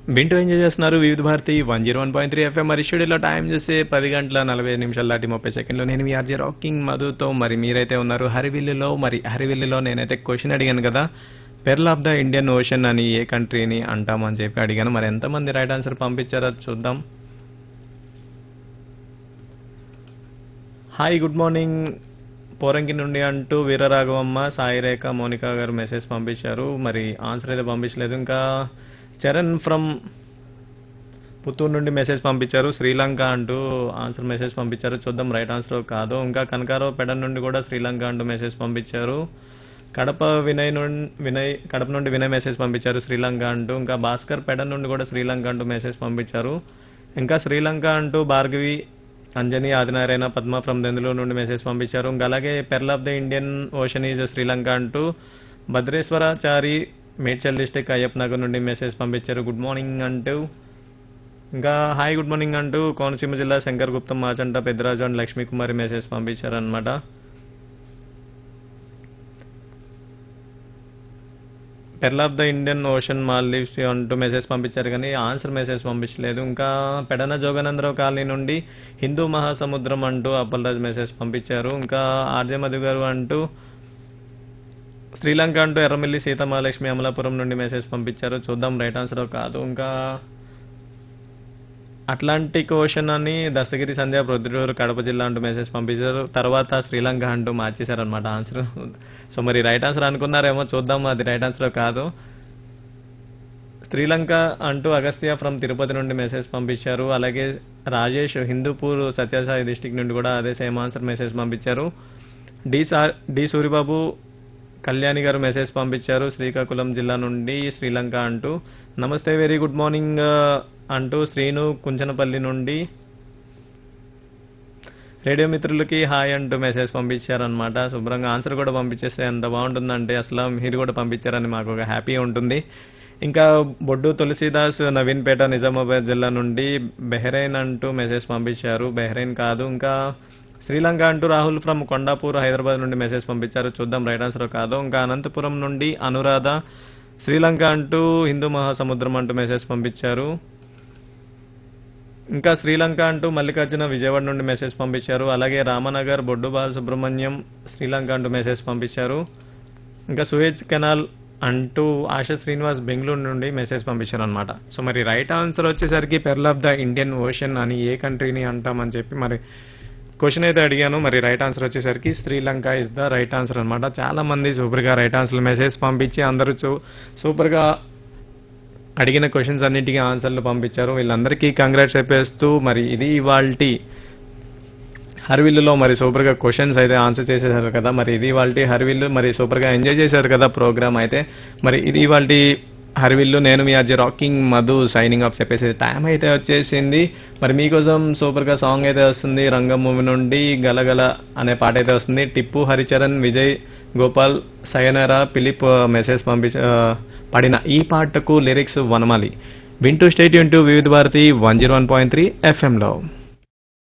వింటూ ఎంజాయ్ చేస్తున్నారు Vividh Bharati one zero one point three FM మరి స్టూడియోలో టైం చేసే పది గంటల నలభై ఐదు నిమిషాల దాటి ముప్పై సెకండ్లో నేను మీ ఆర్జే రాకింగ్ మధుతో మరి మీరైతే ఉన్నారు హరివిల్లులో మరి హరివిల్లులో నేనైతే క్వశ్చన్ అడిగాను కదా pearl of the Indian Ocean అని ఏ కంట్రీని అంటామని చెప్పి అడిగాను మరి ఎంతమంది రైట్ ఆన్సర్ పంపించారో అది చూద్దాం హాయ్ గుడ్ మార్నింగ్ పోరంకి నుండి అంటూ వీరరాఘవమ్మ సాయిరేఖ మోనిక గారు మెసేజ్ పంపించారు మరి ఆన్సర్ అయితే పంపించలేదు ఇంకా చరణ్ ఫ్రమ్ పుత్తూరు నుండి మెసేజ్ పంపించారు శ్రీలంక అంటూ ఆన్సర్ మెసేజ్ పంపించారు చూద్దాం రైట్ ఆన్సర్ కాదు ఇంకా కనకారావు పెడ నుండి కూడా శ్రీలంక అంటూ మెసేజ్ పంపించారు కడప వినయ్ నుండి వినయ్ కడప నుండి వినయ్ మెసేజ్ పంపించారు శ్రీలంక అంటూ ఇంకా భాస్కర్ పెడ నుండి కూడా శ్రీలంక అంటూ మెసేజ్ పంపించారు ఇంకా శ్రీలంక అంటూ భార్గవి అంజని ఆదినారాయణ పద్మ ఫ్రమ్ దెందులూరు నుండి మెసేజ్ పంపించారు ఇంకా అలాగే pearl of the Indian Ocean is Sri Lanka అంటూ భద్రేశ్వరాచారి మేడ్చల్ డిస్టిక్ అయ్యప్ప నగర్ నుండి మెసేజ్ పంపించారు గుడ్ మార్నింగ్ అంటూ ఇంకా హాయ్ గుడ్ మార్నింగ్ అంటూ కోనసీమ జిల్లా శంకర్ గుప్తం మాచంట పెద్దరాజు అండ్ లక్ష్మీ కుమారి మెసేజ్ పంపించారు అనమాట pearl of the Indian Ocean Maldives అంటూ మెసేజ్ పంపించారు కానీ ఆన్సర్ మెసేజ్ పంపించలేదు ఇంకా పెడన జోగనందరావు కాలనీ నుండి హిందూ మహాసముద్రం అంటూ అప్పలరాజ్ మెసేజ్ పంపించారు ఇంకా ఆర్జే మధు గారు అంటూ శ్రీలంక అంటూ ఎర్రమిల్లి సీతమహాలక్ష్మి అమలాపురం నుండి మెసేజ్ పంపించారు చూద్దాం రైట్ ఆన్సర్ కాదు ఇంకా అట్లాంటిక్ ఓషన్ అని దస్తగిరి సంధ్య ప్రొద్దుటూరు కడప జిల్లా అంటూ మెసేజ్ పంపించారు తర్వాత శ్రీలంక అంటూ మార్చేశారు అనమాట ఆన్సర్ సో మరి రైట్ ఆన్సర్ అనుకున్నారేమో చూద్దాం అది రైట్ ఆన్సర్ కాదు శ్రీలంక అంటూ అగస్త్య ఫ్రమ్ తిరుపతి నుండి మెసేజ్ పంపించారు అలాగే రాజేష్ హిందూపూర్ సత్యసాయి డిస్టిక్ నుండి కూడా అదే సేమ్ ఆన్సర్ మెసేజ్ పంపించారు D sir D Suribabu Kalyani గారు మెసేజ్ పంపించారు శ్రీకాకుళం జిల్లా నుండి శ్రీలంక అంటూ నమస్తే వెరీ గుడ్ మార్నింగ్ అంటూ శ్రీను కుంచనపల్లి నుండి రేడియో మిత్రులకి హాయ్ అంటూ మెసేజ్ పంపించారనమాట శుభ్రంగా ఆన్సర్ కూడా పంపించేస్తే ఎంత బాగుంటుందంటే అసలు మీరు కూడా పంపించారని మాకు ఒక హ్యాపీ ఉంటుంది ఇంకా బొడ్డు తులసీదాస్ నవీన్పేట నిజామాబాద్ జిల్లా నుండి బెహ్రైన్ అంటూ మెసేజ్ పంపించారు బెహ్రైన్ కాదు ఇంకా శ్రీలంక అంటూ రాహుల్ ఫ్రమ్ కొండాపూర్ హైదరాబాద్ నుండి మెసేజ్ పంపించారు చూద్దాం రైట్ ఆన్సర్ కాదు ఇంకా అనంతపురం నుండి అనురాధ శ్రీలంక అంటూ హిందూ మహాసముద్రం అంటూ మెసేజ్ పంపించారు ఇంకా శ్రీలంక అంటూ మల్లికార్జున విజయవాడ నుండి మెసేజ్ పంపించారు అలాగే రామనగర్ బొడ్డు బాలసుబ్రహ్మణ్యం శ్రీలంక అంటూ మెసేజ్ పంపించారు ఇంకా సుయేజ్ కెనాల్ అంటూ ఆశా శ్రీనివాస్ బెంగళూరు నుండి మెసేజ్ పంపించారు అనమాట సో మరి రైట్ ఆన్సర్ వచ్చేసరికి pearl of the Indian Ocean అని ఏ కంట్రీని అంటామని చెప్పి మరి క్వశ్చన్ అయితే అడిగాను మరి రైట్ ఆన్సర్ వచ్చేసరికి Sri Lanka is the right answer అనమాట చాలా మంది సూపర్గా రైట్ ఆన్సర్ మెసేజ్ పంపించి అందరూ చూ- సూపర్గా అడిగిన క్వశ్చన్స్ అన్నిటికీ ఆన్సర్లు పంపించారు వీళ్ళందరికీ కంగ్రాట్స్ చెప్పేస్తూ మరి ఇది ఇవాల్టి హర్విల్లులో మరి సూపర్గా క్వశ్చన్స్ అయితే ఆన్సర్ చేసేసారు కదా మరి ఇది ఇవాల్టి హర్విల్లు మరి సూపర్గా ఎంజాయ్ చేశారు కదా ప్రోగ్రామ్ అయితే మరి ఇది ఇవాల్టి హర్విల్లు నేను మీ Ajay rocking Madhu signing off చెప్పేసి టైం అయితే వచ్చేసింది మరి మీకోసం సూపర్గా సాంగ్ అయితే వస్తుంది రంగం మూవీ నుండి గలగల అనే పాట అయితే వస్తుంది టిప్పు హరిచరణ్ విజయ్ గోపాల్ సయనరా పిలిప్ మెసేజ్ పంపించ ఆ, పాడిన ఈ పాటకు లిరిక్స్ వనమాలి వింటూ స్టేట్ టు Vividh Bharati one zero one point three ఎఫ్ఎంలో